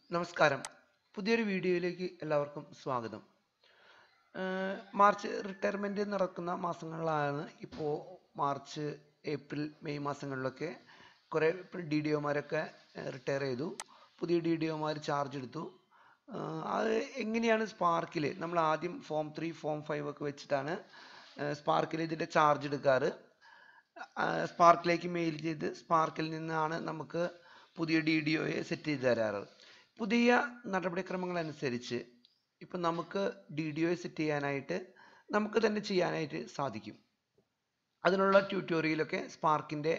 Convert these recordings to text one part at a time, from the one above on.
നമസ്കാരം പുതിയൊരു വീഡിയോയിലേക്ക് എല്ലാവർക്കും സ്വാഗതം ഏർ മാർച്ച് റിട്ടയർമെൻറ്റ് നടക്കുന്ന മാസങ്ങളിലാണ് ഇപ്പോൾ മാർച്ച് ഏപ്രിൽ മെയ് മാസങ്ങളിലൊക്കെ കുറേ ഡി ഡി ഒമാരൊക്കെ റിട്ടയർ ചെയ്തു പുതിയ ഡി ഡി ഒമാർ ചാർജ് എടുത്തു ഏർ അത് എങ്ങനെയാണ് സ്പാർക്കിൽ നമ്മൾ ആദ്യം ഫോം ത്രീ ഫോം ഫൈവ് ഒക്കെ വെച്ചിട്ടാണ് സ്പാർക്കിൽ ഇതിൻ്റെ ചാർജ് എടുക്കാറ് സ്പാർക്കിലേക്ക് മെയിൽ ചെയ്ത് സ്പാർക്കിൽ നിന്നാണ് നമുക്ക് പുതിയ ഡി ഡി ഒയെ സെറ്റ് ചെയ്ത് തരാറ് പുതിയ നടപടിക്രമങ്ങൾ അനുസരിച്ച് ഇപ്പം നമുക്ക് ഡി ഡി ഒയെ സെറ്റ് ചെയ്യാനായിട്ട് നമുക്ക് തന്നെ ചെയ്യാനായിട്ട് സാധിക്കും അതിനുള്ള ട്യൂട്ടോറിയലൊക്കെ സ്പാർക്കിൻ്റെ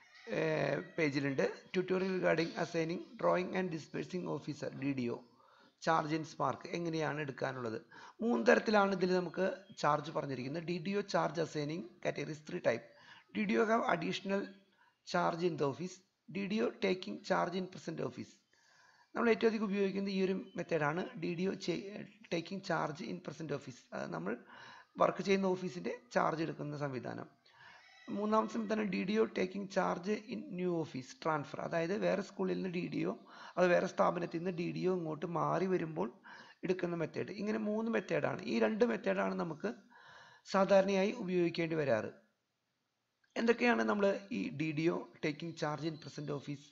പേജിലുണ്ട് tutorial regarding assigning drawing and dispersing officer D D O charge in SPARK എങ്ങനെയാണ് എടുക്കാനുള്ളത് മൂന്ന് തരത്തിലാണ് ഇതിൽ നമുക്ക് ചാർജ് പറഞ്ഞിരിക്കുന്നത് D D O charge assigning categories three type D D O have additional charge in the office D D O taking charge in present office നമ്മൾ ഏറ്റവും അധികം ഉപയോഗിക്കുന്നത് ഈ ഒരു മെത്തേഡാണ് D D O taking charge in present office നമ്മൾ work ചെയ്യുന്ന ഓഫീസിൻ്റെ ചാർജ് എടുക്കുന്ന സംവിധാനം മൂന്നാമത്തെ സംവിധാനം D D O taking charge in new office transfer അതായത് വേറെ സ്കൂളിൽ നിന്ന് ഡി ഡി ഒ അത് വേറെ സ്ഥാപനത്തിൽ നിന്ന് ഡി ഡി ഒ ഇങ്ങോട്ട് മാറി വരുമ്പോൾ എടുക്കുന്ന മെത്തേഡ് ഇങ്ങനെ മൂന്ന് മെത്തേഡാണ് ഈ രണ്ട് മെത്തേഡാണ് നമുക്ക് സാധാരണയായി ഉപയോഗിക്കേണ്ടി വരാറ് എന്തൊക്കെയാണ് നമ്മൾ ഈ D D O taking charge in present office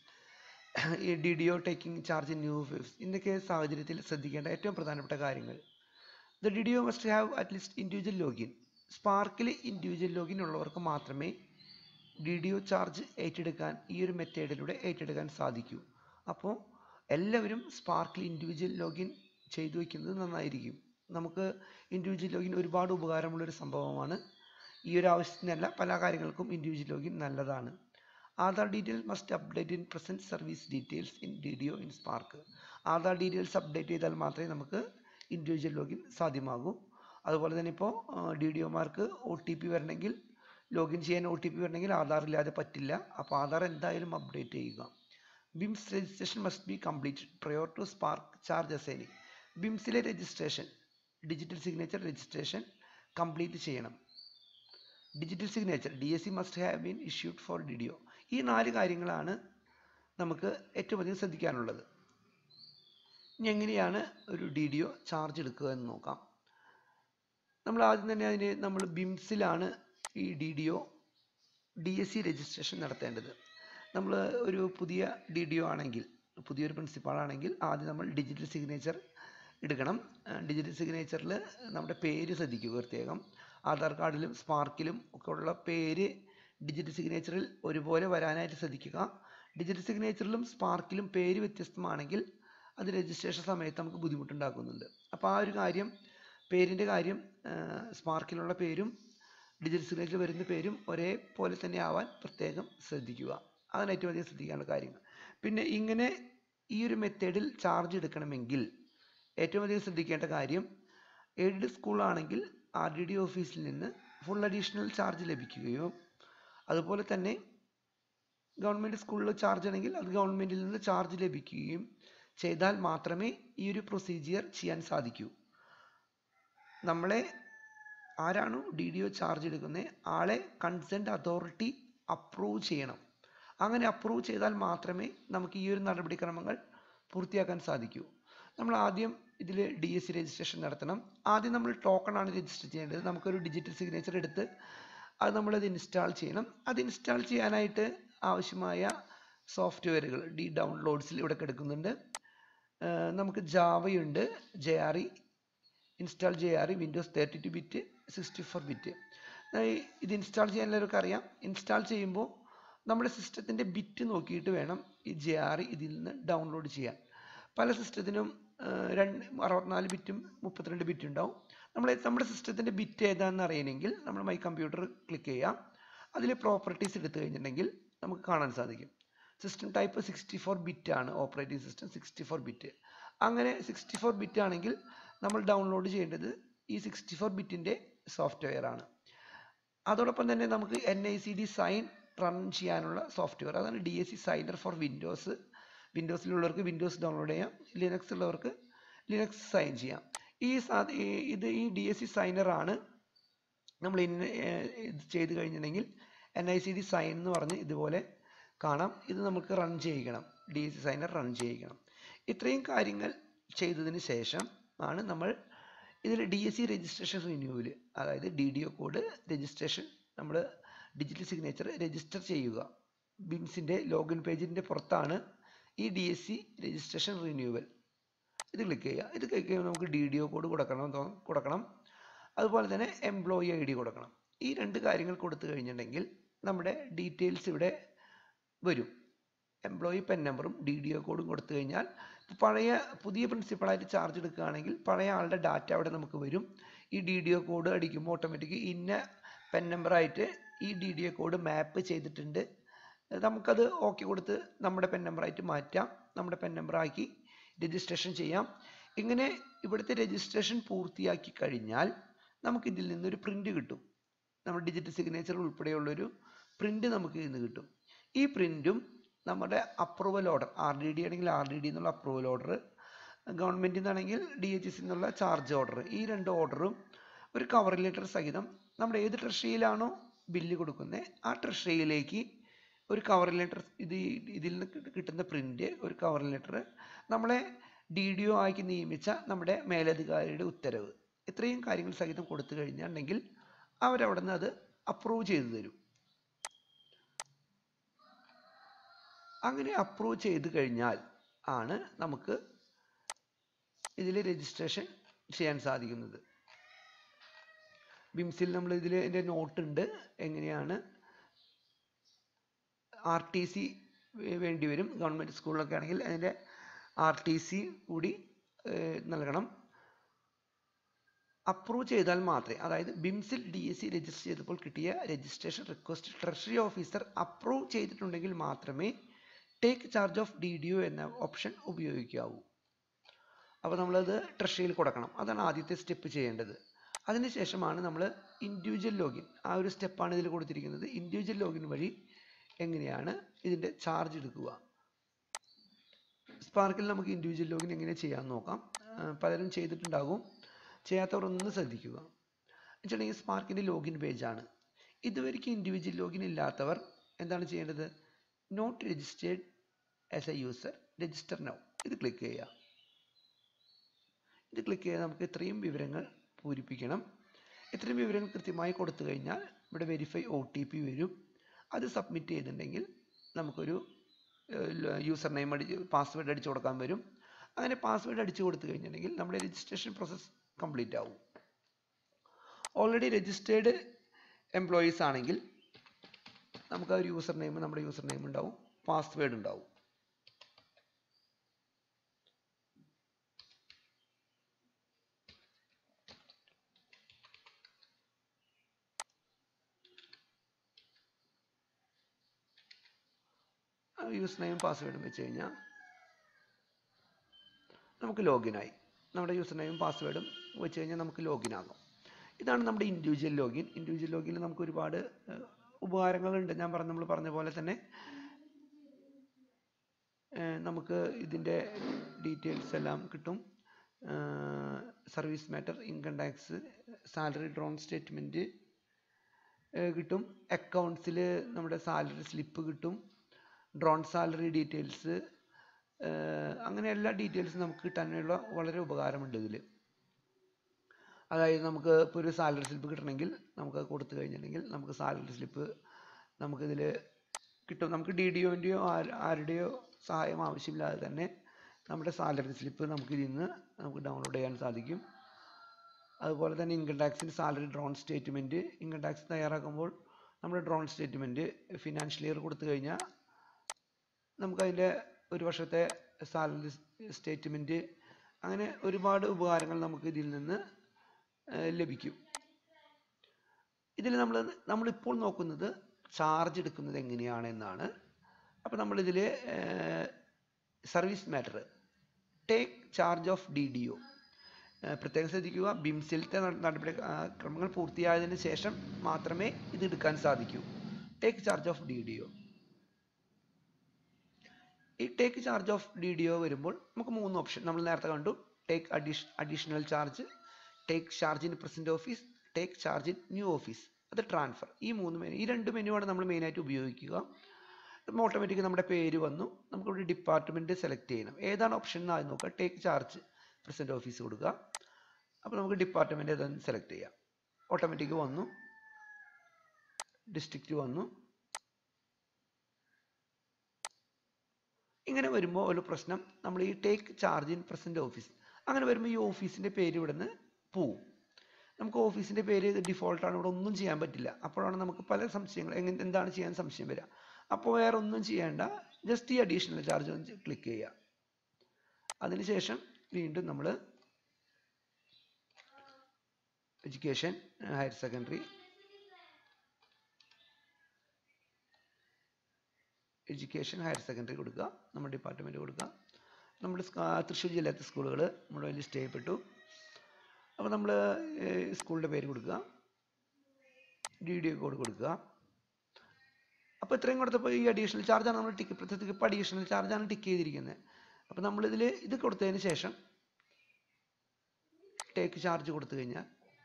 ഈ D D O taking charge in new office ഇന്നൊക്കെ സാഹചര്യത്തിൽ ശ്രദ്ധിക്കേണ്ട ഏറ്റവും പ്രധാനപ്പെട്ട കാര്യങ്ങൾ the D D O must have at least individual login സ്പാർക്കിൽ ഇൻഡിവിജ്വൽ ലോഗിൻ ഉള്ളവർക്ക് മാത്രമേ ഡി ഡി ഒ ചാർജ് ഏറ്റെടുക്കാൻ ഈ ഒരു മെത്തേഡിലൂടെ ഏറ്റെടുക്കാൻ സാധിക്കൂ അപ്പോൾ എല്ലാവരും സ്പാർക്കിൽ ഇൻഡിവിജ്വൽ ലോഗിൻ ചെയ്തു വയ്ക്കുന്നത് നന്നായിരിക്കും നമുക്ക് ഇൻഡിവിജ്വൽ ലോഗിൻ ഒരുപാട് ഉപകാരമുള്ളൊരു സംഭവമാണ് ഈ ഒരു ആവശ്യത്തിനല്ല പല കാര്യങ്ങൾക്കും ഇൻഡിവിജ്വൽ ലോഗിൻ നല്ലതാണ് Aadhaar detail must update in present service details in D D O in SPARK Aadhaar details update ചെയ്താൽ മാത്രമേ നമുക്ക് ഇൻഡിവിജ്വൽ ലോഗിൻ സാധ്യമാകൂ അതുപോലെ തന്നെ ഇപ്പോൾ ഡി ഡി ഒമാർക്ക് ഒ ടി പി വരണമെങ്കിൽ ലോഗിൻ ചെയ്യാൻ ഒ ടി പി വരണമെങ്കിൽ ആധാർ ഇല്ലാതെ പറ്റില്ല അപ്പോൾ ആധാർ എന്തായാലും അപ്ഡേറ്റ് ചെയ്യുക BIMS registration must be completed prior to SPARK charge assigning ബിംസിലെ registration digital signature registration complete ചെയ്യണം digital signature D S C must have been issued for D D O ഈ നാല് കാര്യങ്ങളാണ് നമുക്ക് ഏറ്റവും അധികം ശ്രദ്ധിക്കാനുള്ളത് ഇനി എങ്ങനെയാണ് ഒരു ഡി ഡി ഒ ചാർജ് എടുക്കുക എന്ന് നോക്കാം നമ്മൾ ആദ്യം തന്നെ അതിന് നമ്മൾ ബിംസിലാണ് ഈ D D O D S C registration നടത്തേണ്ടത് നമ്മൾ ഒരു പുതിയ ഡി ഡി ഒ ആണെങ്കിൽ പുതിയൊരു പ്രിൻസിപ്പാൾ ആണെങ്കിൽ ആദ്യം നമ്മൾ ഡിജിറ്റൽ സിഗ്നേച്ചർ എടുക്കണം ഡിജിറ്റൽ സിഗ്നേച്ചറിൽ നമ്മുടെ പേര് ശ്രദ്ധിക്കുക പ്രത്യേകം ആധാർ കാർഡിലും സ്പാർക്കിലും ഒക്കെ ഉള്ള പേര് ഡിജിറ്റൽ സിഗ്നേച്ചറിൽ ഒരുപോലെ വരാനായിട്ട് ശ്രദ്ധിക്കുക ഡിജിറ്റൽ സിഗ്നേച്ചറിലും സ്പാർക്കിലും പേര് വ്യത്യസ്തമാണെങ്കിൽ അത് രജിസ്ട്രേഷൻ സമയത്ത് നമുക്ക് ബുദ്ധിമുട്ടുണ്ടാക്കുന്നുണ്ട് അപ്പോൾ ആ ഒരു കാര്യം പേരിൻ്റെ കാര്യം സ്പാർക്കിലുള്ള പേരും ഡിജിറ്റൽ സിഗ്നേച്ചറിൽ വരുന്ന പേരും ഒരേപോലെ തന്നെ ആവാൻ പ്രത്യേകം ശ്രദ്ധിക്കുക അതാണ് ഏറ്റവും അധികം ശ്രദ്ധിക്കാനുള്ള കാര്യങ്ങൾ പിന്നെ ഇങ്ങനെ ഈ ഒരു മെത്തേഡിൽ ചാർജ് എടുക്കണമെങ്കിൽ ഏറ്റവും അധികം ശ്രദ്ധിക്കേണ്ട കാര്യം എയ്ഡഡ് സ്കൂളാണെങ്കിൽ ആർ ഡി ഡി ഓഫീസിൽ നിന്ന് ഫുൾ അഡീഷണൽ ചാർജ് ലഭിക്കുകയോ അതുപോലെ തന്നെ ഗവൺമെൻറ് സ്കൂളിൽ ചാർജ് ആണെങ്കിൽ അത് ഗവൺമെൻറ്റിൽ നിന്ന് ചാർജ് ലഭിക്കുകയും ചെയ്താൽ മാത്രമേ ഈ ഒരു പ്രൊസീജിയർ ചെയ്യാൻ സാധിക്കൂ നമ്മളെ ആരാണോ ഡി ഡി ഒ ചാർജ് എടുക്കുന്നത് ആളെ കൺസെൻറ്റ് അതോറിറ്റി അപ്രൂവ് ചെയ്യണം അങ്ങനെ അപ്രൂവ് ചെയ്താൽ മാത്രമേ നമുക്ക് ഈ ഒരു നടപടിക്രമങ്ങൾ പൂർത്തിയാക്കാൻ സാധിക്കൂ നമ്മൾ ആദ്യം ഇതിൽ ഡി എസ് സി രജിസ്ട്രേഷൻ നടത്തണം ആദ്യം നമ്മൾ ടോക്കൺ ആണ് രജിസ്റ്റർ ചെയ്യേണ്ടത് നമുക്കൊരു ഡിജിറ്റൽ സിഗ്നേച്ചർ എടുത്ത് അത് നമ്മളത് ഇൻസ്റ്റാൾ ചെയ്യണം അത് ഇൻസ്റ്റാൾ ചെയ്യാനായിട്ട് ആവശ്യമായ സോഫ്റ്റ്വെയറുകൾ ഡി ഡൗൺലോഡ്സിൽ ഇവിടെ കിടക്കുന്നുണ്ട് നമുക്ക് ജാവയുണ്ട് J R E install J R E Windows thirty two bit sixty four bit ഇത് ഇൻസ്റ്റാൾ ചെയ്യാൻ എല്ലാവർക്കും അറിയാം ഇൻസ്റ്റാൾ ചെയ്യുമ്പോൾ നമ്മുടെ സിസ്റ്റത്തിൻ്റെ ബിറ്റ് നോക്കിയിട്ട് വേണം ഈ ജെ ആർ ഇ ഇതിൽ നിന്ന് ഡൗൺലോഡ് ചെയ്യാൻ പല സിസ്റ്റത്തിനും രണ്ട് അറുപത്തിനാല് ബിറ്റും മുപ്പത്തിരണ്ട് ബിറ്റും ഉണ്ടാവും നമ്മൾ നമ്മുടെ സിസ്റ്റത്തിൻ്റെ ബിറ്റ് ഏതാണെന്ന് അറിയണമെങ്കിൽ നമ്മൾ മൈ കമ്പ്യൂട്ടർ ക്ലിക്ക് ചെയ്യാം അതിൽ പ്രോപ്പർട്ടീസ് എടുത്തു കഴിഞ്ഞിട്ടുണ്ടെങ്കിൽ നമുക്ക് കാണാൻ സാധിക്കും system type sixty four bit ആണ് operating system sixty four bit അങ്ങനെ സിക്സ്റ്റി ഫോർ ബിറ്റ് ആണെങ്കിൽ നമ്മൾ ഡൗൺലോഡ് ചെയ്യേണ്ടത് ഈ സിക്സ്റ്റി ഫോർ ബിറ്റിൻ്റെ സോഫ്റ്റ്വെയർ ആണ് അതോടൊപ്പം തന്നെ നമുക്ക് N I C D sign run ചെയ്യാനുള്ള സോഫ്റ്റ്വെയർ അതാണ് D S C signer for Windows വിൻഡോസിലുള്ളവർക്ക് വിൻഡോസ് ഡൗൺലോഡ് ചെയ്യാം ലിനക്സ് ഉള്ളവർക്ക് ലിനക്സ് സൈൻ ചെയ്യാം ഈ ഇത് ഈ ഡി എസ് സി സൈനർ ആണ് നമ്മൾ ഇന്ന് ഇത് ചെയ്ത് കഴിഞ്ഞിട്ടുണ്ടെങ്കിൽ N I C D sign എന്ന് പറഞ്ഞ് ഇതുപോലെ കാണാം ഇത് നമുക്ക് റൺ ചെയ്യിക്കണം D S C signer run ചെയ്യിക്കണം ഇത്രയും കാര്യങ്ങൾ ചെയ്തതിന് ശേഷം ആണ് നമ്മൾ ഇതിൽ D S C registration renewal അതായത് D D O code registration നമ്മൾ ഡിജിറ്റൽ സിഗ്നേച്ചർ രജിസ്റ്റർ ചെയ്യുക ബിംസിൻ്റെ ലോഗിൻ പേജിൻ്റെ പുറത്താണ് ഈ D S C registration renewal ഇത് ക്ലിക്ക് ചെയ്യുക ഇത് ക്ലിക്ക് ചെയ്യുമ്പോൾ നമുക്ക് ഡി ഡി ഒ കോഡ് കൊടുക്കണം തോ- കൊടുക്കണം അതുപോലെ തന്നെ എംപ്ലോയി ഐ ഡി കൊടുക്കണം ഈ രണ്ട് കാര്യങ്ങൾ കൊടുത്തു കഴിഞ്ഞിട്ടുണ്ടെങ്കിൽ നമ്മുടെ ഡീറ്റെയിൽസ് ഇവിടെ വരും എംപ്ലോയി പെൻ നമ്പറും ഡി ഡി ഒ കോഡും കൊടുത്തു കഴിഞ്ഞാൽ പഴയ പുതിയ പ്രിൻസിപ്പളായിട്ട് ചാർജ് എടുക്കുകയാണെങ്കിൽ പഴയ ആളുടെ ഡാറ്റ അവിടെ നമുക്ക് വരും ഈ ഡി ഡി ഒ കോഡ് അടിക്കുമ്പോൾ ഓട്ടോമാറ്റിക് ഇന്ന പെൻ നമ്പറായിട്ട് ഈ D D O code map ചെയ്തിട്ടുണ്ട് നമുക്കത് ഓക്കെ കൊടുത്ത് നമ്മുടെ പെൻ നമ്പറായിട്ട് മാറ്റാം നമ്മുടെ പെൻ നമ്പറാക്കി രജിസ്ട്രേഷൻ ചെയ്യാം ഇങ്ങനെ ഇവിടുത്തെ രജിസ്ട്രേഷൻ പൂർത്തിയാക്കി കഴിഞ്ഞാൽ നമുക്ക് ഇതിൽ നിന്നൊരു പ്രിൻ്റ് കിട്ടും നമ്മുടെ ഡിജിറ്റൽ സിഗ്നേച്ചർ ഉൾപ്പെടെയുള്ളൊരു പ്രിൻ്റ് നമുക്ക് ഇതിൽ നിന്ന് കിട്ടും ഈ പ്രിൻ്റും നമ്മുടെ approval order R D D ആണെങ്കിൽ ആർ ഡി ഡി എന്നുള്ള അപ്രൂവൽ ഓർഡർ ഗവൺമെൻറ്റിൽ നിന്നാണെങ്കിൽ ഡി എച്ച് എസ് എന്നുള്ള ചാർജ് ഓർഡർ ഈ രണ്ട് ഓർഡറും ഒരു കവർ ലെറ്റർ സഹിതം നമ്മുടെ ഏത് ട്രഷറിയിലാണോ ബില്ല് കൊടുക്കുന്നത് ആ ട്രഷറിയിലേക്ക് ഒരു കവർ ലെറ്റർ ഇത് ഇതിൽ നിന്ന് കിട്ട- കിട്ടുന്ന പ്രിൻ്റ് ഒരു കവർ ലെറ്റർ നമ്മളെ ഡി ഡി ഒ ആക്കി നിയമിച്ച നമ്മുടെ മേലധികാരിയുടെ ഉത്തരവ് ഇത്രയും കാര്യങ്ങൾ സഹിതം കൊടുത്തു കഴിഞ്ഞിട്ടുണ്ടെങ്കിൽ അവരവിടെ നിന്ന് അത് അപ്രൂവ് ചെയ്തു തരും അങ്ങനെ അപ്രൂവ് ചെയ്ത് കഴിഞ്ഞാൽ ആണ് നമുക്ക് ഇതിൽ രജിസ്ട്രേഷൻ ചെയ്യാൻ സാധിക്കുന്നത് ബിംസിൽ നമ്മൾ ഇതിൽ ഇതിൻ്റെ നോട്ട് ഉണ്ട് എങ്ങനെയാണ് ആർ ടി സി വേണ്ടി വരും ഗവൺമെൻറ് സ്കൂളിലൊക്കെ ആണെങ്കിൽ അതിൻ്റെ ആർ ടി സി കൂടി ഏഹ്, നൽകണം അപ്രൂവ് ചെയ്താൽ മാത്രമേ അതായത് ബിംസിൽ ഡി എസ് സി രജിസ്റ്റർ ചെയ്തപ്പോൾ കിട്ടിയ registration request treasury officer approve ചെയ്തിട്ടുണ്ടെങ്കിൽ മാത്രമേ take charge of D D O എന്ന ഓപ്ഷൻ ഉപയോഗിക്കാവൂ അപ്പോൾ നമ്മളത് ട്രഷറിയിൽ കൊടുക്കണം അതാണ് ആദ്യത്തെ സ്റ്റെപ്പ് ചെയ്യേണ്ടത് അതിനുശേഷമാണ് നമ്മൾ ഇൻഡിവിജ്വൽ ലോഗിൻ ആ ഒരു സ്റ്റെപ്പാണ് ഇതിൽ കൊടുത്തിരിക്കുന്നത് ഇൻഡിവിജ്വൽ ലോഗിൻ വഴി എങ്ങനെയാണ് ഇതിൻ്റെ ചാർജ് എടുക്കുക സ്പാർക്കിൽ നമുക്ക് ഇൻഡിവിജ്വൽ ലോഗിൻ എങ്ങനെ ചെയ്യാമെന്ന് നോക്കാം ആ, പലരും ചെയ്തിട്ടുണ്ടാകും ചെയ്യാത്തവർ ഒന്ന് ശ്രദ്ധിക്കുക വെച്ചിട്ടുണ്ടെങ്കിൽ സ്പാർക്കിൻ്റെ ലോഗിൻ പേജാണ് ഇതുവരെയ്ക്ക് ഇൻഡിവിജ്വൽ ലോഗിൻ ഇല്ലാത്തവർ എന്താണ് ചെയ്യേണ്ടത് not registered as a user register now ഇത് ക്ലിക്ക് ചെയ്യുക ഇത് ക്ലിക്ക് ചെയ്ത് നമുക്ക് ഇത്രയും വിവരങ്ങൾ പൂരിപ്പിക്കണം ഇത്രയും വിവരങ്ങൾ കൃത്യമായി കൊടുത്തു കഴിഞ്ഞാൽ ഇവിടെ വെരിഫൈ ഒ ടി പി വരും അത് സബ്മിറ്റ് ചെയ്തിട്ടുണ്ടെങ്കിൽ നമുക്കൊരു യൂസർ നെയിം അടിച്ച് പാസ്വേഡ് അടിച്ചു കൊടുക്കാൻ വരും അങ്ങനെ പാസ്വേഡ് അടിച്ചു കൊടുത്തു കഴിഞ്ഞിട്ടുണ്ടെങ്കിൽ നമ്മുടെ രജിസ്ട്രേഷൻ പ്രോസസ്സ് കംപ്ലീറ്റ് ആവും ഓൾറെഡി രജിസ്റ്റേർഡ് എംപ്ലോയീസ് ആണെങ്കിൽ നമുക്ക് ആ ഒരു യൂസർ നെയിം നമ്മുടെ യൂസർ നെയിം ഉണ്ടാവും പാസ്വേഡ് ഉണ്ടാവും യൂസർ നെയിം പാസ്വേഡും വെച്ച് കഴിഞ്ഞാൽ നമുക്ക് ലോഗിനായി നമ്മുടെ യൂസർ നെയിം പാസ്വേഡും വെച്ച് കഴിഞ്ഞാൽ നമുക്ക് ലോഗിൻ ആകും ഇതാണ് നമ്മുടെ ഇൻഡിവിജ്വൽ ലോഗിൻ ഇൻഡിവിജ്വൽ ലോഗിനിൽ നമുക്ക് ഒരുപാട് ഏഹ്, ഉപകാരങ്ങളുണ്ട് ഞാൻ പറഞ്ഞ നമ്മൾ പറഞ്ഞ പോലെ തന്നെ ഏഹ്, നമുക്ക് ഇതിൻ്റെ ഡീറ്റെയിൽസ് എല്ലാം കിട്ടും service matter income tax salary drawn statement കിട്ടും അക്കൗണ്ട്സിൽ നമ്മുടെ സാലറി സ്ലിപ്പ് കിട്ടും ഡ്രോൺ സാലറി ഡീറ്റെയിൽസ് അങ്ങനെ എല്ലാ ഡീറ്റെയിൽസും നമുക്ക് കിട്ടാനുള്ള വളരെ ഉപകാരമുണ്ട് ഇതിൽ അതായത് നമുക്ക് ഇപ്പോൾ ഒരു സാലറി സ്ലിപ്പ് കിട്ടണമെങ്കിൽ നമുക്ക് അത് കൊടുത്തു കഴിഞ്ഞിട്ടുണ്ടെങ്കിൽ നമുക്ക് സാലറി സ്ലിപ്പ് നമുക്കിതിൽ കിട്ടും നമുക്ക് ഡി ഡി ഒൻ്റെയോ ആരുടെയോ സഹായം ആവശ്യമില്ലാതെ തന്നെ നമ്മുടെ സാലറി സ്ലിപ്പ് നമുക്ക് ഇതിൽ നിന്ന് നമുക്ക് ഡൗൺലോഡ് ചെയ്യാൻ സാധിക്കും അതുപോലെ തന്നെ ഇൻകം ടാക്സിൻ്റെ salary drawn statement income tax തയ്യാറാക്കുമ്പോൾ നമ്മുടെ ഡ്രോൺ സ്റ്റേറ്റ്മെൻറ്റ് ഫിനാൻഷ്യൽ ഇയർ കൊടുത്തു കഴിഞ്ഞാൽ നമുക്കതിൻ്റെ ഒരു വർഷത്തെ സാലറി സ്റ്റേറ്റ്മെൻറ്റ് അങ്ങനെ ഒരുപാട് ഉപകാരങ്ങൾ നമുക്ക് ഇതിൽ നിന്ന് ഏഹ് ലഭിക്കും ഇതിൽ നമ്മൾ നമ്മളിപ്പോൾ നോക്കുന്നത് ചാർജ് എടുക്കുന്നത് എങ്ങനെയാണ് എന്നാണ് അപ്പോൾ നമ്മളിതിൽ service matter take charge of D D O പ്രത്യേകം ശ്രദ്ധിക്കുക ബിംസിലത്തെ നടപടി ആ, ക്രമങ്ങൾ പൂർത്തിയായതിനു ശേഷം മാത്രമേ ഇത് എടുക്കാൻ സാധിക്കൂ take charge of D D O ഈ take charge of D D O വരുമ്പോൾ നമുക്ക് മൂന്ന് ഓപ്ഷൻ നമ്മൾ നേരത്തെ കണ്ടു ടേക്ക് അഡീഷ് additional charge take charge in present office take charge in new office അത് ട്രാൻസ്ഫർ ഈ മൂന്ന് മെനു ഈ രണ്ട് മെനുവാണ് നമ്മൾ മെയിനായിട്ട് ഉപയോഗിക്കുക ഓട്ടോമാറ്റിക് നമ്മുടെ പേര് വന്നു നമുക്കിവിടെ ഡിപ്പാർട്ട്മെൻറ്റ് സെലക്ട് ചെയ്യണം ഏതാണ് ഓപ്ഷൻ എന്ന് ആദ്യം നോക്കുക ടേക്ക് ചാർജ് പ്രസിഡന്റ് ഓഫീസ് കൊടുക്കുക അപ്പോൾ നമുക്ക് ഡിപ്പാർട്ട്മെൻറ്റ് ഏതാണെന്ന് സെലക്ട് ചെയ്യാം ഓട്ടോമാറ്റിക് വന്നു ഡിസ്ട്രിക്റ്റ് വന്നു ഇങ്ങനെ വരുമ്പോൾ ഒരു പ്രശ്നം നമ്മൾ ഈ take charge in present office അങ്ങനെ വരുമ്പോൾ ഈ ഓഫീസിൻ്റെ പേര് ഇവിടെ നിന്ന് പോവും നമുക്ക് ഓഫീസിൻ്റെ പേര് ഡിഫോൾട്ടാണ് ഇവിടെ ഒന്നും ചെയ്യാൻ പറ്റില്ല അപ്പോഴാണ് നമുക്ക് പല സംശയങ്ങൾ എങ്ങനെ എന്താണ് ചെയ്യാൻ സംശയം വരിക അപ്പോൾ വേറെ ഒന്നും ചെയ്യേണ്ട ജസ്റ്റ് ഈ അഡീഷണൽ ചാർജ് ഒന്ന് ക്ലിക്ക് ചെയ്യുക അതിനുശേഷം വീണ്ടും നമ്മൾ education higher secondary education higher secondary കൊടുക്കുക നമ്മുടെ ഡിപ്പാർട്ട്മെൻറ്റ് കൊടുക്കുക നമ്മുടെ തൃശ്ശൂർ ജില്ലത്തെ സ്കൂളുകൾ നമ്മുടെ ലിസ്റ്റ് ചെയ്യപ്പെട്ടു അപ്പോൾ നമ്മൾ സ്കൂളിൻ്റെ പേര് കൊടുക്കുക ഡി ഡി കോഡ് കൊടുക്കുക അപ്പോൾ ഇത്രയും കൊടുത്തപ്പോൾ ഈ അഡീഷണൽ ചാർജാണ് നമ്മൾ ടിക്ക് പ്രത്യേകിച്ച് ഇപ്പോൾ അഡീഷണൽ ചാർജാണ് ടിക്ക് ചെയ്തിരിക്കുന്നത് അപ്പോൾ നമ്മളിതിൽ ഇത് കൊടുത്തതിന് ശേഷം ടേക്ക് ചാർജ് കൊടുത്തു കഴിഞ്ഞാൽ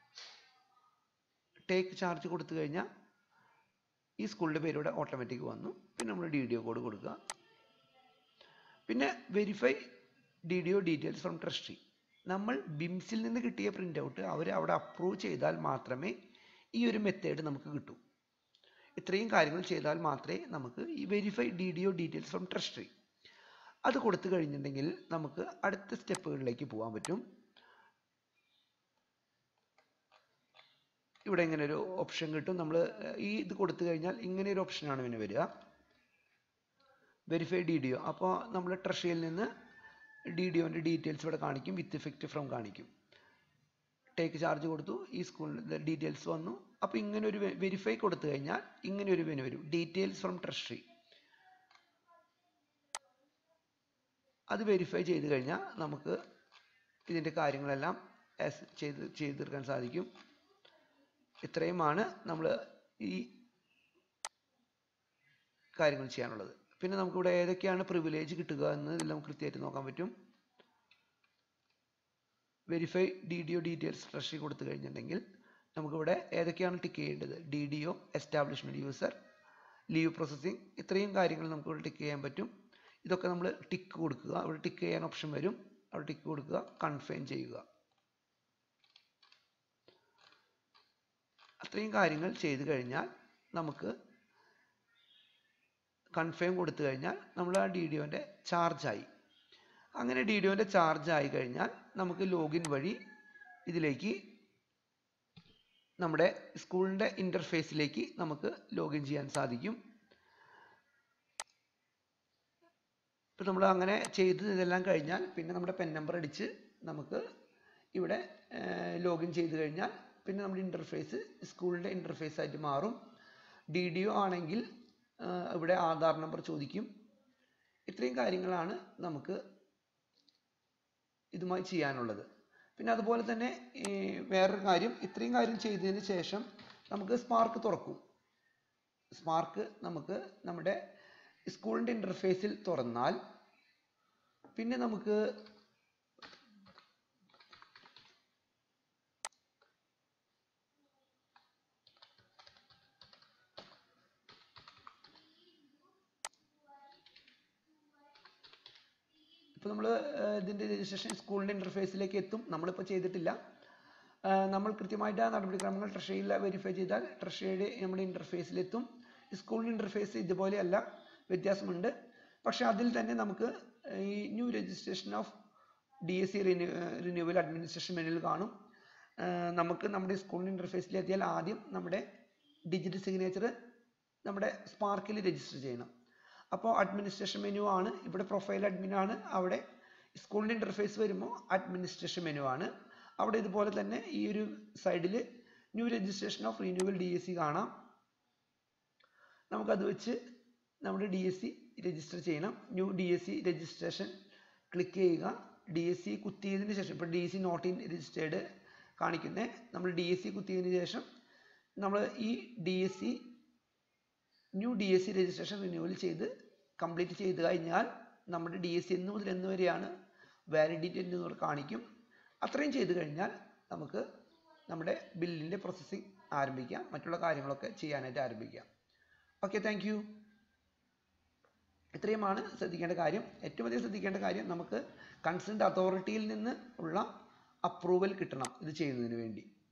ടേക്ക് ചാർജ് കൊടുത്തു കഴിഞ്ഞാൽ ഈ സ്കൂളിൻ്റെ പേര് ഇവിടെ ഓട്ടോമാറ്റിക് വന്നു പിന്നെ നമ്മൾ ഡി ഡി ഒ കോഡ് കൊടുക്കുക പിന്നെ verify D D O details from trustee നമ്മൾ ബിംസിൽ നിന്ന് കിട്ടിയ പ്രിൻ്റ് ഔട്ട് അവർ അവിടെ അപ്രൂവ് ചെയ്താൽ മാത്രമേ ഈ ഒരു മെത്തേഡ് നമുക്ക് കിട്ടൂ ഇത്രയും കാര്യങ്ങൾ ചെയ്താൽ മാത്രമേ നമുക്ക് ഈ verify D D O details from trustee അത് കൊടുത്തു കഴിഞ്ഞിട്ടുണ്ടെങ്കിൽ നമുക്ക് അടുത്ത സ്റ്റെപ്പുകളിലേക്ക് പോകാൻ പറ്റും ഇവിടെ ഇങ്ങനെ ഒരു ഓപ്ഷൻ കിട്ടും നമ്മൾ ഈ ഇത് കൊടുത്തു കഴിഞ്ഞാൽ ഇങ്ങനെ ഒരു ഓപ്ഷനാണ് പിന്നെ വരിക വെരിഫൈ ഡി ഡി ഒ അപ്പോൾ നമ്മൾ ട്രഷറിയിൽ നിന്ന് ഡി ഡി ഒൻ്റെ ഡീറ്റെയിൽസ് ഇവിടെ കാണിക്കും വിത്ത് ഇഫക്റ്റ് ഫ്രം കാണിക്കും ടേക്ക് ചാർജ് കൊടുത്തു ഈ സ്കൂളിൻ്റെ ഡീറ്റെയിൽസ് വന്നു അപ്പോൾ ഇങ്ങനെ ഒരു വെരിഫൈ കൊടുത്തു കഴിഞ്ഞാൽ ഇങ്ങനെ ഒരു മെനു വരും ഡീറ്റെയിൽസ് ഫ്രം ട്രഷറി അത് വെരിഫൈ ചെയ്ത് കഴിഞ്ഞാൽ നമുക്ക് ഇതിൻ്റെ കാര്യങ്ങളെല്ലാം ചെയ്ത് ചെയ്ത് തീർക്കാൻ സാധിക്കും ഇത്രയുമാണ് നമ്മൾ ഈ കാര്യങ്ങൾ ചെയ്യാനുള്ളത് പിന്നെ നമുക്കിവിടെ ഏതൊക്കെയാണ് പ്രിവിലേജ് കിട്ടുക എന്ന് ഇതിൽ നമുക്ക് കൃത്യമായിട്ട് നോക്കാൻ പറ്റും verify D D O details treasury കൊടുത്തു കഴിഞ്ഞിട്ടുണ്ടെങ്കിൽ നമുക്കിവിടെ ഏതൊക്കെയാണ് ടിക്ക് ചെയ്യേണ്ടത് D D O establishment user leave processing ഇത്രയും കാര്യങ്ങൾ നമുക്കിവിടെ ടിക്ക് ചെയ്യാൻ പറ്റും ഇതൊക്കെ നമ്മൾ ടിക്ക് കൊടുക്കുക അവിടെ ടിക്ക് ചെയ്യാൻ ഓപ്ഷൻ വരും അവിടെ ടിക്ക് കൊടുക്കുക കൺഫേം ചെയ്യുക അത്രയും കാര്യങ്ങൾ ചെയ്തു കഴിഞ്ഞാൽ നമുക്ക് കൺഫേം കൊടുത്തു കഴിഞ്ഞാൽ നമ്മൾ ആ ഡി ഡി ഒൻ്റെ ചാർജായി അങ്ങനെ ഡി ഡി ഒൻ്റെ ചാർജ് ആയി കഴിഞ്ഞാൽ നമുക്ക് ലോഗിൻ വഴി ഇതിലേക്ക് നമ്മുടെ സ്കൂളിൻ്റെ ഇൻ്റർഫേസിലേക്ക് നമുക്ക് ലോഗിൻ ചെയ്യാൻ സാധിക്കും ഇപ്പം നമ്മൾ അങ്ങനെ ചെയ്ത് ഇതെല്ലാം കഴിഞ്ഞാൽ പിന്നെ നമ്മുടെ പെൻ നമ്പർ അടിച്ച് നമുക്ക് ഇവിടെ ലോഗിൻ ചെയ്ത് കഴിഞ്ഞാൽ പിന്നെ നമ്മുടെ ഇൻ്റർഫേസ് സ്കൂളിൻ്റെ ഇൻ്റർഫേസ് ആയിട്ട് മാറും ഡി ഡി ഒ ആണെങ്കിൽ ഇവിടെ ആധാർ നമ്പർ ചോദിക്കും ഇത്രയും കാര്യങ്ങളാണ് നമുക്ക് ഇതുമായി ചെയ്യാനുള്ളത് പിന്നെ അതുപോലെ തന്നെ വേറൊരു കാര്യം ഇത്രയും കാര്യം ചെയ്തതിന് ശേഷം നമുക്ക് സ്പാർക്ക് തുറക്കും സ്പാർക്ക് നമുക്ക് നമ്മുടെ സ്കൂളിൻ്റെ ഇൻ്റർഫേസിൽ തുറന്നാൽ പിന്നെ നമുക്ക് ഇപ്പോൾ നമ്മൾ ഇതിൻ്റെ രജിസ്ട്രേഷൻ സ്കൂളിൻ്റെ ഇൻ്റർഫേസിലേക്ക് എത്തും നമ്മളിപ്പോൾ ചെയ്തിട്ടില്ല നമ്മൾ കൃത്യമായിട്ട് ആ നടപടിക്രമങ്ങൾ ട്രഷറിയിൽ വെരിഫൈ ചെയ്താൽ ട്രഷറിയുടെ നമ്മുടെ ഇൻ്റർഫേസിലെത്തും സ്കൂളിൻ്റെ ഇൻ്റർഫേസ് ഇതുപോലെയല്ല വ്യത്യാസമുണ്ട് പക്ഷേ അതിൽ തന്നെ നമുക്ക് ഈ new registration of D S C renew renewal administration മെനുവിൽ കാണും നമുക്ക് നമ്മുടെ സ്കൂളിൻ്റെ ഇൻ്റർഫേസിൽ എത്തിയാൽ ആദ്യം നമ്മുടെ ഡിജിറ്റൽ സിഗ്നേച്ചർ നമ്മുടെ സ്പാർക്കിൽ രജിസ്റ്റർ ചെയ്യണം അപ്പോൾ അഡ്മിനിസ്ട്രേഷൻ മെനു ആണ് ഇവിടെ പ്രൊഫൈൽ അഡ്മിൻ ആണ് അവിടെ സ്കൂളിൻ്റെ ഇൻ്റർഫേസ് വരുമ്പോൾ അഡ്മിനിസ്ട്രേഷൻ മെനു ആണ് അവിടെ ഇതുപോലെ തന്നെ ഈ ഒരു സൈഡിൽ new registration of renewal D S C കാണാം നമുക്കത് വെച്ച് നമ്മുടെ ഡി എസ് സി രജിസ്റ്റർ ചെയ്യണം new D S C registration click ചെയ്യുക ഡി എസ് സി കുത്തിയതിന് ശേഷം ഇപ്പോൾ D S C not in registered കാണിക്കുന്നത് നമ്മൾ ഡി എസ് സി കുത്തിയതിന് ശേഷം നമ്മൾ ഈ D S C new D S C registration renewal ചെയ്ത് കംപ്ലീറ്റ് ചെയ്ത് കഴിഞ്ഞാൽ നമ്മുടെ ഡി എസ് സി എന്ന് മുതൽ എന്ന് വരെയാണ് വാലിഡിറ്റി എന്ന് കാണിക്കും അത്രയും ചെയ്ത് കഴിഞ്ഞാൽ നമുക്ക് നമ്മുടെ ബില്ലിൻ്റെ പ്രോസസ്സിംഗ് ആരംഭിക്കാം മറ്റുള്ള കാര്യങ്ങളൊക്കെ ചെയ്യാനായിട്ട് ആരംഭിക്കാം ഓക്കെ താങ്ക് ഇത്രയുമാണ് ശ്രദ്ധിക്കേണ്ട കാര്യം ഏറ്റവും അധികം ശ്രദ്ധിക്കേണ്ട കാര്യം നമുക്ക് കൺസേൺഡ് അതോറിറ്റിയിൽ നിന്ന് ഉള്ള അപ്രൂവൽ കിട്ടണം ഇത് ചെയ്യുന്നതിന് വേണ്ടി